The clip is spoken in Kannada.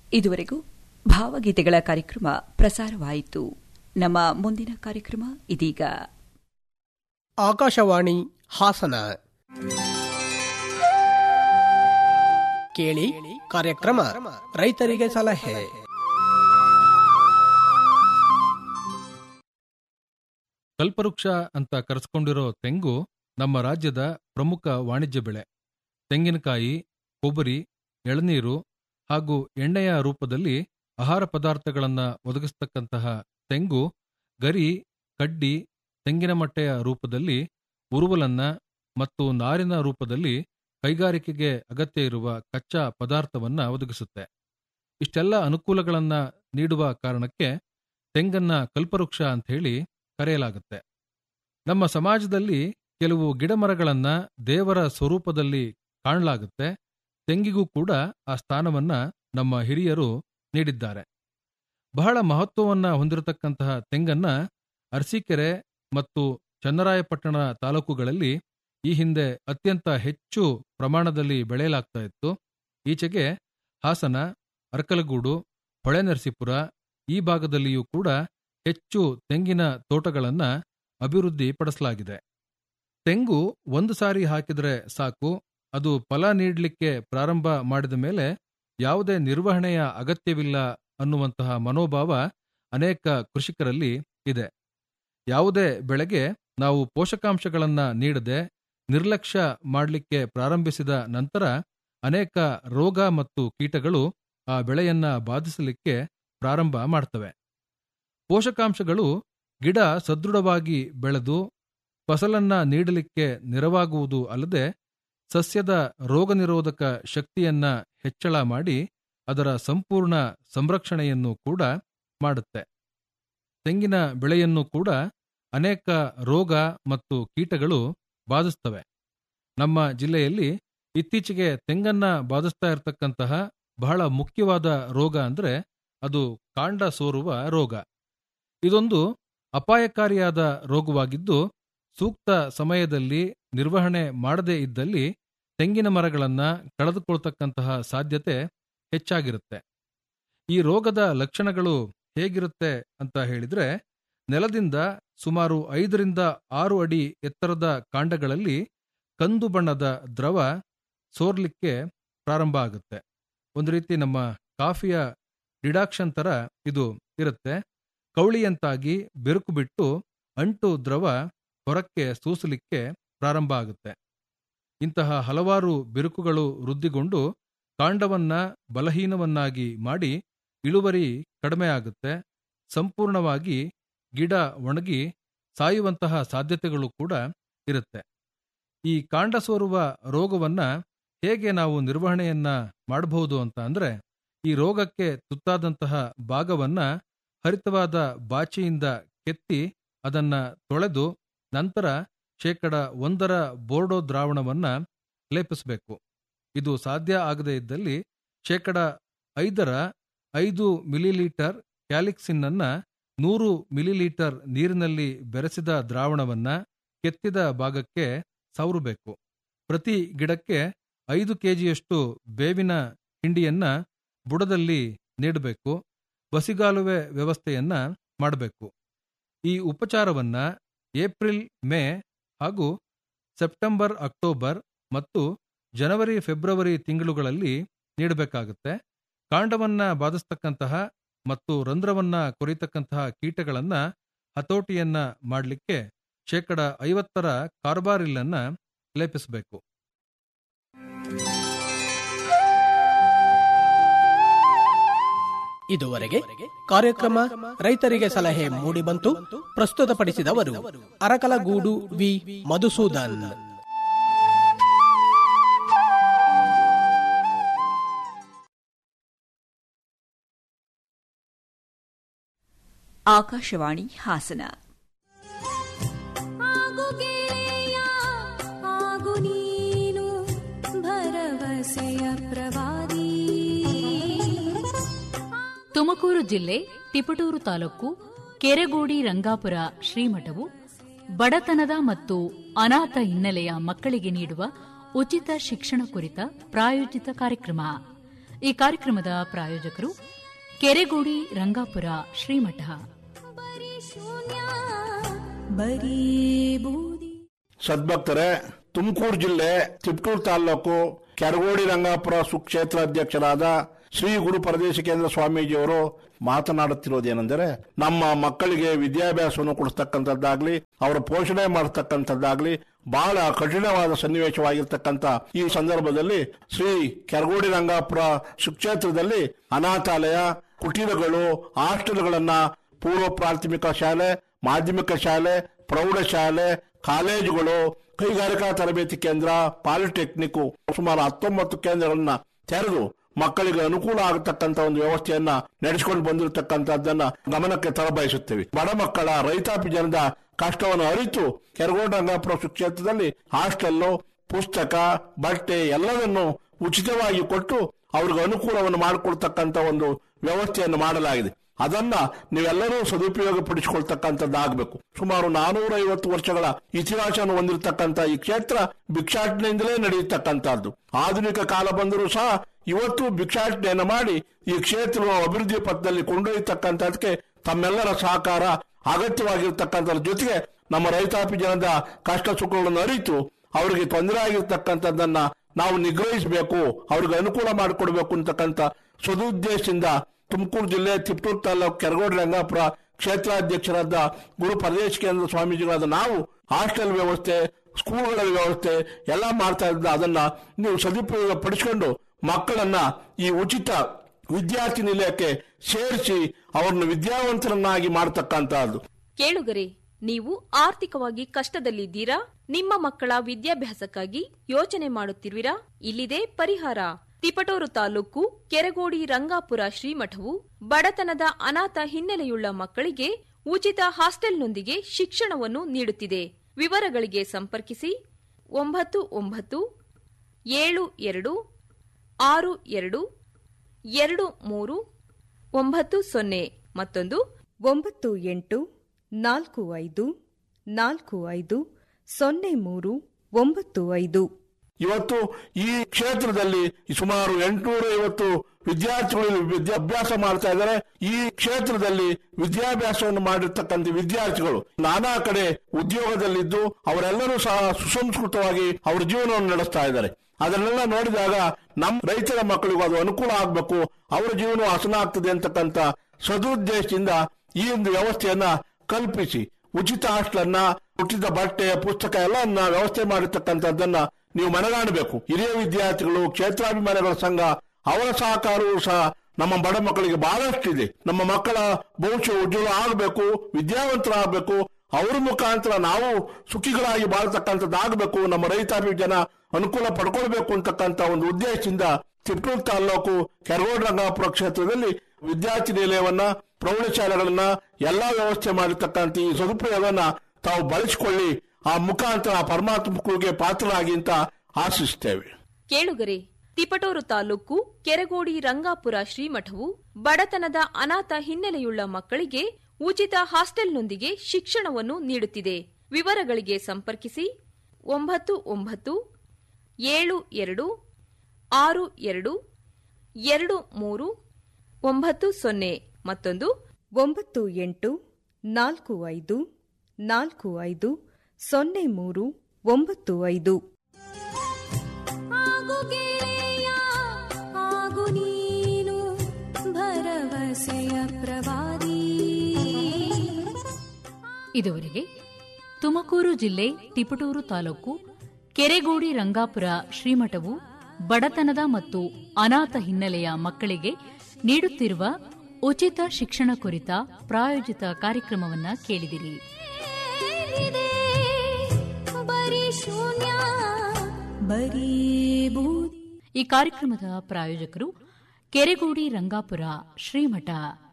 ಇದುವರೆಗೂ ಭಾವಗೀತೆಗಳ ಕಾರ್ಯಕ್ರಮ ಪ್ರಸಾರವಾಯಿತು ನಮ್ಮ ಮುಂದಿನ ಕಾರ್ಯಕ್ರಮ ಇದೀಗ ಆಕಾಶವಾಣಿ ಹಾಸನ ಕೇಳಿ ಕಾರ್ಯಕ್ರಮ ರೈತರಿಗೆ ಸಲಹೆ ಕಲ್ಪವೃಕ್ಷ ಅಂತ ಕರೆಸ್ಕೊಂಡಿರೋ ತೆಂಗು ನಮ್ಮ ರಾಜ್ಯದ ಪ್ರಮುಖ ವಾಣಿಜ್ಯ ಬೆಳೆ ತೆಂಗಿನಕಾಯಿ ಕೊಬ್ಬರಿ ಎಳನೀರು ಹಾಗೂ ಎಣ್ಣೆಯ ರೂಪದಲ್ಲಿ ಆಹಾರ ಪದಾರ್ಥಗಳನ್ನು ಒದಗಿಸ್ತಕ್ಕಂತಹ ತೆಂಗು ಗರಿ ಕಡ್ಡಿ ತೆಂಗಿನ ಮಟ್ಟೆಯ ರೂಪದಲ್ಲಿ ಉರುವಲನ್ನ ಮತ್ತು ನಾರಿನ ರೂಪದಲ್ಲಿ ಕೈಗಾರಿಕೆಗೆ ಅಗತ್ಯ ಇರುವ ಕಚ್ಚಾ ಪದಾರ್ಥವನ್ನ ಒದಗಿಸುತ್ತೆ ಇಷ್ಟೆಲ್ಲ ಅನುಕೂಲಗಳನ್ನ ನೀಡುವ ಕಾರಣಕ್ಕೆ ತೆಂಗನ್ನ ಕಲ್ಪವೃಕ್ಷ ಅಂತ ಹೇಳಿ ಕರೆಯಲಾಗುತ್ತೆ ನಮ್ಮ ಸಮಾಜದಲ್ಲಿ ಕೆಲವು ಗಿಡಮರಗಳನ್ನ ದೇವರ ಸ್ವರೂಪದಲ್ಲಿ ಕಾಣಲಾಗುತ್ತೆ ತೆಂಗಿಗೂ ಕೂಡ ಆ ಸ್ಥಾನವನ್ನ ನಮ್ಮ ಹಿರಿಯರು ನೀಡಿದ್ದಾರೆ ಬಹಳ ಮಹತ್ವವನ್ನ ಹೊಂದಿರತಕ್ಕಂತಹ ತೆಂಗನ್ನ ಅರಸೀಕೆರೆ ಮತ್ತು ಚನ್ನರಾಯಪಟ್ಟಣ ತಾಲೂಕುಗಳಲ್ಲಿ ಈ ಹಿಂದೆ ಅತ್ಯಂತ ಹೆಚ್ಚು ಪ್ರಮಾಣದಲ್ಲಿ ಬೆಳೆಯಲಾಗ್ತಾ ಇತ್ತು ಈಚೆಗೆ ಹಾಸನ ಅರಕಲಗೂಡು ಹೊಳೆನರಸೀಪುರ ಈ ಭಾಗದಲ್ಲಿಯೂ ಕೂಡ ಹೆಚ್ಚು ತೆಂಗಿನ ತೋಟಗಳನ್ನ ಅಭಿವೃದ್ಧಿ ಪಡಿಸಲಾಗಿದೆ ತೆಂಗು ಒಂದು ಸಾರಿ ಹಾಕಿದ್ರೆ ಸಾಕು ಅದು ಫಲ ನೀಡಲಿಕ್ಕೆ ಪ್ರಾರಂಭ ಮಾಡಿದ ಮೇಲೆ ಯಾವುದೇ ನಿರ್ವಹಣೆಯ ಅಗತ್ಯವಿಲ್ಲ ಅನ್ನುವಂತಹ ಮನೋಭಾವ ಅನೇಕ ಕೃಷಿಕರಲ್ಲಿ ಇದೆ ಯಾವುದೇ ಬೆಳೆಗೆ ನಾವು ಪೋಷಕಾಂಶಗಳನ್ನ ನೀಡದೆ ನಿರ್ಲಕ್ಷ್ಯ ಮಾಡಲಿಕ್ಕೆ ಪ್ರಾರಂಭಿಸಿದ ನಂತರ ಅನೇಕ ರೋಗ ಮತ್ತು ಕೀಟಗಳು ಆ ಬೆಳೆಯನ್ನ ಬಾಧಿಸಲಿಕ್ಕೆ ಪ್ರಾರಂಭ ಮಾಡ್ತವೆ ಪೋಷಕಾಂಶಗಳು ಗಿಡ ಸದೃಢವಾಗಿ ಬೆಳೆದು ಫಸಲನ್ನ ನೀಡಲಿಕ್ಕೆ ನೆರವಾಗುವುದು ಅಲ್ಲದೆ ಸಸ್ಯದ ರೋಗನಿರೋಧಕ ಶಕ್ತಿಯನ್ನ ಹೆಚ್ಚಳ ಮಾಡಿ ಅದರ ಸಂಪೂರ್ಣ ಸಂರಕ್ಷಣೆಯನ್ನು ಕೂಡ ಮಾಡುತ್ತೆ ತೆಂಗಿನ ಬೆಳೆಯನ್ನು ಕೂಡ ಅನೇಕ ರೋಗ ಮತ್ತು ಕೀಟಗಳು ಬಾಧಿಸ್ತವೆ ನಮ್ಮ ಜಿಲ್ಲೆಯಲ್ಲಿ ಇತ್ತೀಚೆಗೆ ತೆಂಗನ್ನ ಬಾಧಿಸ್ತಾ ಇರತಕ್ಕಂತಹ ಬಹಳ ಮುಖ್ಯವಾದ ರೋಗ ಅಂದ್ರೆ ಅದು ಕಾಂಡ ಸೋರುವ ರೋಗ ಇದೊಂದು ಅಪಾಯಕಾರಿಯಾದ ರೋಗವಾಗಿದ್ದು ಸೂಕ್ತ ಸಮಯದಲ್ಲಿ ನಿರ್ವಹಣೆ ಮಾಡದೇ ಇದ್ದಲ್ಲಿ ತೆಂಗಿನ ಮರಗಳನ್ನ ಕಳೆದುಕೊಳ್ತಕ್ಕಂತಹ ಸಾಧ್ಯತೆ ಹೆಚ್ಚಾಗಿರುತ್ತೆ ಈ ರೋಗದ ಲಕ್ಷಣಗಳು ಹೇಗಿರುತ್ತೆ ಅಂತ ಹೇಳಿದ್ರೆ ನೆಲದಿಂದ ಸುಮಾರು ಐದರಿಂದ ಆರು ಅಡಿ ಎತ್ತರದ ಕಾಂಡಗಳಲ್ಲಿ ಕಂದು ಬಣ್ಣದ ದ್ರವ ಸೋರ್ಲಿಕ್ಕೆ ಪ್ರಾರಂಭ ಆಗುತ್ತೆ ಒಂದು ರೀತಿ ನಮ್ಮ ಕಾಫಿಯ ಡಿಡಾಕ್ಷನ್ ತರ ಇದು ಇರುತ್ತೆ ಕವಳಿಯಂತಾಗಿ ಬೆರುಕು ಬಿಟ್ಟು ಅಂಟು ದ್ರವ ಹೊರಕ್ಕೆ ಸೂಸಲಿಕ್ಕೆ ಪ್ರಾರಂಭ ಆಗುತ್ತೆ ಇಂತಹ ಹಲವಾರು ಬಿರುಕುಗಳು ವೃದ್ಧಿಗೊಂಡು ಕಾಂಡವನ್ನ ಬಲಹೀನವನ್ನಾಗಿ ಮಾಡಿ ಇಳುವರಿ ಕಡಿಮೆ ಆಗುತ್ತೆ ಸಂಪೂರ್ಣವಾಗಿ ಗಿಡ ಒಣಗಿ ಸಾಯುವಂತಹ ಸಾಧ್ಯತೆಗಳು ಕೂಡ ಇರುತ್ತೆ ಈ ಕಾಂಡ ಸೋರುವ ರೋಗವನ್ನ ಹೇಗೆ ನಾವು ನಿರ್ವಹಣೆಯನ್ನ ಮಾಡಬಹುದು ಅಂತ ಅಂದ್ರೆ ಈ ರೋಗಕ್ಕೆ ತುತ್ತಾದಂತಹ ಭಾಗವನ್ನ ಹರಿತವಾದ ಬಾಚಿಯಿಂದ ಕೆತ್ತಿ ಅದನ್ನ ತೊಳೆದು ನಂತರ ಶೇಕಡ ಒಂದರ ಬೋರ್ಡೋ ದ್ರಾವಣವನ್ನ ಲೇಪಿಸಬೇಕು ಇದು ಸಾಧ್ಯ ಆಗದೇ ಇದ್ದಲ್ಲಿ ಶೇಕಡ ಐದರ ಐದು ಮಿಲಿಲೀಟರ್ ಕ್ಯಾಲಿಕ್ಸಿನ್ನನ್ನ ನೂರು ಮಿಲಿಲೀಟರ್ ನೀರಿನಲ್ಲಿ ಬೆರೆಸಿದ ದ್ರಾವಣವನ್ನ ಕೆತ್ತಿದ ಭಾಗಕ್ಕೆ ಸವರಬೇಕು ಪ್ರತಿ ಗಿಡಕ್ಕೆ ಐದು ಕೆಜಿಯಷ್ಟು ಬೇವಿನ ಹಿಂಡಿಯನ್ನ ಬುಡದಲ್ಲಿ ನೀಡಬೇಕು ಬಸಿಗಾಲುವೆ ವ್ಯವಸ್ಥೆಯನ್ನ ಮಾಡಬೇಕು ಈ ಉಪಚಾರವನ್ನ ಏಪ್ರಿಲ್ ಮೇ ಹಾಗೂ ಸೆಪ್ಟೆಂಬರ್ ಅಕ್ಟೋಬರ್ ಮತ್ತು ಜನವರಿ ಫೆಬ್ರವರಿ ತಿಂಗಳುಗಳಲ್ಲಿ ನೀಡಬೇಕಾಗುತ್ತೆ ಕಾಂಡವನ್ನ ಬಾಧಿಸ್ತಕ್ಕಂತಹ ಮತ್ತು ರಂಧ್ರವನ್ನ ಕೊರಿತಕ್ಕಂತಹ ಕೀಟಗಳನ್ನ ಹತೋಟಿಯನ್ನ ಮಾಡಲಿಕ್ಕೆ ಶೇಕಡ ಐವತ್ತರ ಕಾರ್ಬಾರಿಲ್ಲನ್ನ ಲೇಪಿಸಬೇಕು ಇದುವರೆಗೆ ಕಾರ್ಯಕ್ರಮ ರೈತರಿಗೆ ಸಲಹೆ ಮೂಡಿಬಂತು ಪ್ರಸ್ತುತಪಡಿಸಿದವರು ಅರಕಲಗೂಡು ವಿ ಮಧುಸೂದನ್ ಆಕಾಶವಾಣಿ ಹಾಸನ ಆಗು ಗೆಳೆಯ ಆಗು ನೀನು ಭರವಸೆಯ ಪ್ರವಾದಿ ತುಮಕೂರು ಜಿಲ್ಲೆ ತಿಪಟೂರು ತಾಲೂಕು ಕೆರೆಗೋಡಿ ರಂಗಾಪುರ ಶ್ರೀಮಠವು ಬಡತನದ ಮತ್ತು ಅನಾಥ ಹಿನ್ನೆಲೆಯ ಮಕ್ಕಳಿಗೆ ನೀಡುವ ಉಚಿತ ಶಿಕ್ಷಣ ಕುರಿತ ಪ್ರಾಯೋಜಿತ ಕಾರ್ಯಕ್ರಮ ಈ ಕಾರ್ಯಕ್ರಮದ ಪ್ರಾಯೋಜಕರು ಕೆರೆಗೋಡಿ ರಂಗಾಪುರ ಶ್ರೀಮಠ ಬರೀ ಶೂನ್ಯ ಬರೀ ಬೂದಿ ಸದ್ಭಕ್ತರೇ ತುಮಕೂರು ಜಿಲ್ಲೆ ತಿಪ್ಟೂರು ತಾಲೂಕು ಕೆರಗೋಡಿ ರಂಗಾಪುರ ಸುಕ್ಷೇತ್ರ ಅಧ್ಯಕ್ಷರಾದ ಶ್ರೀ ಗುರು ಪರದೇಶ ಕೇಂದ್ರ ಸ್ವಾಮೀಜಿಯವರು ಮಾತನಾಡುತ್ತಿರುವುದೇನೆಂದರೆ ನಮ್ಮ ಮಕ್ಕಳಿಗೆ ವಿದ್ಯಾಭ್ಯಾಸವನ್ನು ಕೊಡಿಸ್ತಕ್ಕಂಥದ್ದಾಗ್ಲಿ ಅವರ ಪೋಷಣೆ ಮಾಡತಕ್ಕಂಥದ್ದಾಗ್ಲಿ ಬಹಳ ಕಠಿಣವಾದ ಸನ್ನಿವೇಶವಾಗಿರ್ತಕ್ಕಂಥ ಈ ಸಂದರ್ಭದಲ್ಲಿ ಶ್ರೀ ಕೆರಗೋಡಿ ರಂಗಾಪುರ ಸುಕ್ಷೇತ್ರದಲ್ಲಿ ಅನಾಥಾಲಯ ಕುಟೀರಗಳು ಹಾಸ್ಟೆಲ್ಗಳನ್ನ ಪೂರ್ವ ಪ್ರಾಥಮಿಕ ಶಾಲೆ ಮಾಧ್ಯಮಿಕ ಶಾಲೆ ಪ್ರೌಢಶಾಲೆ ಕಾಲೇಜುಗಳು ಕೈಗಾರಿಕಾ ತರಬೇತಿ ಕೇಂದ್ರ ಪಾಲಿಟೆಕ್ನಿಕ್ ಸುಮಾರು ಹತ್ತೊಂಬತ್ತು ಕೇಂದ್ರಗಳನ್ನ ತೆರೆದು ಮಕ್ಕಳಿಗೆ ಅನುಕೂಲ ಆಗತಕ್ಕಂತ ಒಂದು ವ್ಯವಸ್ಥೆಯನ್ನ ನಡೆಸಿಕೊಂಡು ಬಂದಿರತಕ್ಕಂತದ್ದನ್ನ ಗಮನಕ್ಕೆ ತರಬಯಸುತ್ತೇವೆ ಬಡ ಮಕ್ಕಳ ರೈತಾಪಿ ಜನದ ಕಷ್ಟವನ್ನು ಅರಿತು ಕೆರಗೋಡ ರಂಗಾಪುರ ಕ್ಷೇತ್ರದಲ್ಲಿ ಹಾಸ್ಟೆಲ್ಲು ಪುಸ್ತಕ ಬಟ್ಟೆ ಎಲ್ಲವನ್ನು ಉಚಿತವಾಗಿ ಕೊಟ್ಟು ಅವ್ರಿಗೆ ಅನುಕೂಲವನ್ನು ಮಾಡಿಕೊಡ್ತಕ್ಕಂತ ಒಂದು ವ್ಯವಸ್ಥೆಯನ್ನು ಮಾಡಲಾಗಿದೆ ಅದನ್ನ ನೀವೆಲ್ಲರೂ ಸದುಪಯೋಗ ಪಡಿಸಿಕೊಳ್ತಕ್ಕಂಥದ್ದಾಗಬೇಕು ಸುಮಾರು ನಾನೂರ ಐವತ್ತು ವರ್ಷಗಳ ಇತಿಹಾಸವನ್ನು ಹೊಂದಿರತಕ್ಕಂಥ ಈ ಕ್ಷೇತ್ರ ಭಿಕ್ಷಾಟನೆಯಿಂದಲೇ ನಡೆಯತಕ್ಕಂಥದ್ದು ಆಧುನಿಕ ಕಾಲ ಬಂದರೂ ಸಹ ಇವತ್ತು ಭಿಕ್ಷಾಟನೆಯನ್ನು ಮಾಡಿ ಈ ಕ್ಷೇತ್ರ ಅಭಿವೃದ್ಧಿ ಪಥದಲ್ಲಿ ಕೊಂಡೊಯ್ಯತಕ್ಕಂಥದಕ್ಕೆ ತಮ್ಮೆಲ್ಲರ ಸಹಕಾರ ಅಗತ್ಯವಾಗಿರ್ತಕ್ಕಂಥದ್ರ ಜೊತೆಗೆ ನಮ್ಮ ರೈತಾಪಿ ಜನದ ಕಷ್ಟ ಸುಖಗಳನ್ನು ಅರಿತು ಅವರಿಗೆ ತೊಂದರೆ ಆಗಿರ್ತಕ್ಕಂಥದ್ದನ್ನ ನಾವು ನಿಗ್ರಹಿಸಬೇಕು ಅವ್ರಿಗೆ ಅನುಕೂಲ ಮಾಡಿಕೊಡ್ಬೇಕು ಅಂತಕ್ಕಂಥ ಸದುದ್ದೇಶದಿಂದ ತುಮಕೂರು ಜಿಲ್ಲೆ ತಿಪ್ಟೂರು ತಾಲೂಕು ಕೆರಗೋಡಿ ರಂಗಾಪುರ ಕ್ಷೇತ್ರಾಧ್ಯಕ್ಷರಾದ ಗುರು ಪರದೇಶ ಕೇಂದ್ರ ಸ್ವಾಮೀಜಿಗಳಾದ ನಾವು ಹಾಸ್ಟೆಲ್ ವ್ಯವಸ್ಥೆ ಸ್ಕೂಲ್ಗಳ ವ್ಯವಸ್ಥೆ ಎಲ್ಲ ಮಾಡ್ತಾ ಇದ್ದ ಅದನ್ನ ನೀವು ಸದುಪಯೋಗ ಪಡಿಸಿಕೊಂಡು ಮಕ್ಕಳನ್ನ ಈ ಉಚಿತ ವಿದ್ಯಾರ್ಥಿ ನಿಲಯಕ್ಕೆ ಸೇರಿಸಿ ಅವರನ್ನು ವಿದ್ಯಾವಂತರನ್ನಾಗಿ ಮಾಡತಕ್ಕಂತಹದ್ದು ಕೇಳುಗರೆ ನೀವು ಆರ್ಥಿಕವಾಗಿ ಕಷ್ಟದಲ್ಲಿದ್ದೀರಾ ನಿಮ್ಮ ಮಕ್ಕಳ ವಿದ್ಯಾಭ್ಯಾಸಕ್ಕಾಗಿ ಯೋಚನೆ ಮಾಡುತ್ತಿರುವಿರಾ ಇಲ್ಲಿದೆ ಪರಿಹಾರ ತಿಪಟೂರು ತಾಲೂಕು ಕೆರಗೋಡಿ ರಂಗಾಪುರ ಶ್ರೀಮಠವು ಬಡತನದ ಅನಾಥ ಹಿನ್ನೆಲೆಯುಳ್ಳ ಮಕ್ಕಳಿಗೆ ಉಚಿತ ಹಾಸ್ಟೆಲ್ನೊಂದಿಗೆ ಶಿಕ್ಷಣವನ್ನು ನೀಡುತ್ತಿದೆ ವಿವರಗಳಿಗೆ ಸಂಪರ್ಕಿಸಿ ಒಂಬತ್ತು ಒಂಬತ್ತು ಏಳು ಎರಡು ಆರು ಎರಡು ಎರಡು ಮೂರು ಒಂಬತ್ತು ಸೊನ್ನೆ ಮತ್ತೊಂದು ಒಂಬತ್ತು ಎಂಟು ನಾಲ್ಕು ಐದು ನಾಲ್ಕು ಐದು ಸೊನ್ನೆ ಮೂರು ಒಂಬತ್ತು ಐದು ಇವತ್ತು ಈ ಕ್ಷೇತ್ರದಲ್ಲಿ ಸುಮಾರು ಎಂಟುನೂರ ಐವತ್ತು ವಿದ್ಯಾರ್ಥಿಗಳು ವಿದ್ಯಾಭ್ಯಾಸ ಮಾಡ್ತಾ ಇದ್ದಾರೆ ಈ ಕ್ಷೇತ್ರದಲ್ಲಿ ವಿದ್ಯಾಭ್ಯಾಸವನ್ನು ಮಾಡಿರ್ತಕ್ಕಂಥ ವಿದ್ಯಾರ್ಥಿಗಳು ನಾನಾ ಕಡೆ ಉದ್ಯೋಗದಲ್ಲಿದ್ದು ಅವರೆಲ್ಲರೂ ಸಹ ಸುಸಂಸ್ಕೃತವಾಗಿ ಅವರ ಜೀವನವನ್ನು ನಡೆಸ್ತಾ ಇದ್ದಾರೆ ಅದನ್ನೆಲ್ಲ ನೋಡಿದಾಗ ನಮ್ಮ ರೈತರ ಮಕ್ಕಳಿಗೂ ಅದು ಅನುಕೂಲ ಆಗಬೇಕು ಅವರ ಜೀವನ ಹಸನ ಆಗ್ತದೆ ಅಂತಕ್ಕಂಥ ಸದುದ್ದೇಶದಿಂದ ಈ ಒಂದು ವ್ಯವಸ್ಥೆಯನ್ನ ಕಲ್ಪಿಸಿ ಉಚಿತ ಹಾಸ್ಟೆಲನ್ನ ಉಚಿತ ಬಟ್ಟೆ ಪುಸ್ತಕ ಎಲ್ಲವನ್ನ ವ್ಯವಸ್ಥೆ ಮಾಡಿರ್ತಕ್ಕಂಥದ್ದನ್ನ ನೀವು ಮನಗಾಣಬೇಕು ಹಿರಿಯ ವಿದ್ಯಾರ್ಥಿಗಳು ಕ್ಷೇತ್ರಾಭಿಮಾನಿಗಳ ಸಂಘ ಅವರ ಸಹಕಾರವೂ ಸಹ ನಮ್ಮ ಬಡ ಮಕ್ಕಳಿಗೆ ಬಹಳಷ್ಟಿದೆ ನಮ್ಮ ಮಕ್ಕಳ ಭವಿಷ್ಯ ಉಜ್ವಲ ಆಗಬೇಕು ವಿದ್ಯಾವಂತರಾಗಬೇಕು ಅವ್ರ ಮುಖಾಂತರ ನಾವು ಸುಖಿಗಳಾಗಿ ಬಾಳ್ತಕ್ಕಂಥದ್ದಾಗಬೇಕು ನಮ್ಮ ರೈತಾಪಿ ಜನ ಅನುಕೂಲ ಪಡ್ಕೊಳ್ಬೇಕು ಅಂತಕ್ಕಂಥ ಒಂದು ಉದ್ದೇಶದಿಂದ ತಿಪ್ಟೂರು ತಾಲೂಕು ಕೆರಗೋಡು ರಂಗಾಪುರ ಕ್ಷೇತ್ರದಲ್ಲಿ ವಿದ್ಯಾರ್ಥಿ ನಿಲಯವನ್ನ ಪ್ರೌಢಶಾಲೆಗಳನ್ನ ಎಲ್ಲಾ ವ್ಯವಸ್ಥೆ ಮಾಡಿರ್ತಕ್ಕಂಥ ಈ ಸದುಪಯೋಗವನ್ನ ತಾವು ಬಳಸಿಕೊಳ್ಳಿ ಆ ಮುಖಾಂತರ ಆ ಪರಮಾತ್ಮಕ್ಕೆ ಪಾತ್ರರಾಗಿ ಅಂತ ಆಶಿಸ್ತೇವೆ ಕೇಳುಗರೆ ತಿಪಟೂರು ತಾಲೂಕು ಕೆರಗೋಡಿ ರಂಗಾಪುರ ಶ್ರೀಮಠವು ಬಡತನದ ಅನಾಥ ಹಿನ್ನೆಲೆಯುಳ್ಳ ಮಕ್ಕಳಿಗೆ ಉಚಿತ ಹಾಸ್ಟೆಲ್ನೊಂದಿಗೆ ಶಿಕ್ಷಣವನ್ನು ನೀಡುತ್ತಿದೆ ವಿವರಗಳಿಗೆ ಸಂಪರ್ಕಿಸಿ ಒಂಬತ್ತು ಒಂಬತ್ತು ಏಳು ಎರಡು ಆರು ಎರಡು ಎರಡು ಮೂರು ಒಂಬತ್ತು ಸೊನ್ನೆ ಮತ್ತೊಂದು ಒಂಬತ್ತು ಎಂಟು ನಾಲ್ಕು ಐದು ನಾಲ್ಕು ಐದು ಸೊನ್ನೆ ಮೂರು ಒಂಬತ್ತು ಐದು ಆಗು ಗೆಳೆಯ ಆಗು ನೀನು ಭರವಸೆಯ ಪ್ರವಾದಿ ಇದುವರೆಗೆ ತುಮಕೂರು ಜಿಲ್ಲೆ ತಿಪಟೂರು ತಾಲೂಕು ಕೆರೆಗೋಡಿ ರಂಗಾಪುರ ಶ್ರೀಮಠವು ಬಡತನದ ಮತ್ತು ಅನಾಥ ಹಿನ್ನೆಲೆಯ ಮಕ್ಕಳಿಗೆ ನೀಡುತ್ತಿರುವ ಉಚಿತ ಶಿಕ್ಷಣ ಕುರಿತ ಪ್ರಾಯೋಜಿತ ಕಾರ್ಯಕ್ರಮವನ್ನ ಕೇಳಿದಿರಿ ಏನಿದೆ ಬರೀ ಶೂನ್ಯ ಬರೀ ಬೂದಿ ಈ ಕಾರ್ಯಕ್ರಮದ ಪ್ರಾಯೋಜಕರು ಕೆರೆಗೋಡಿ ರಂಗಾಪುರ ಶ್ರೀಮಠ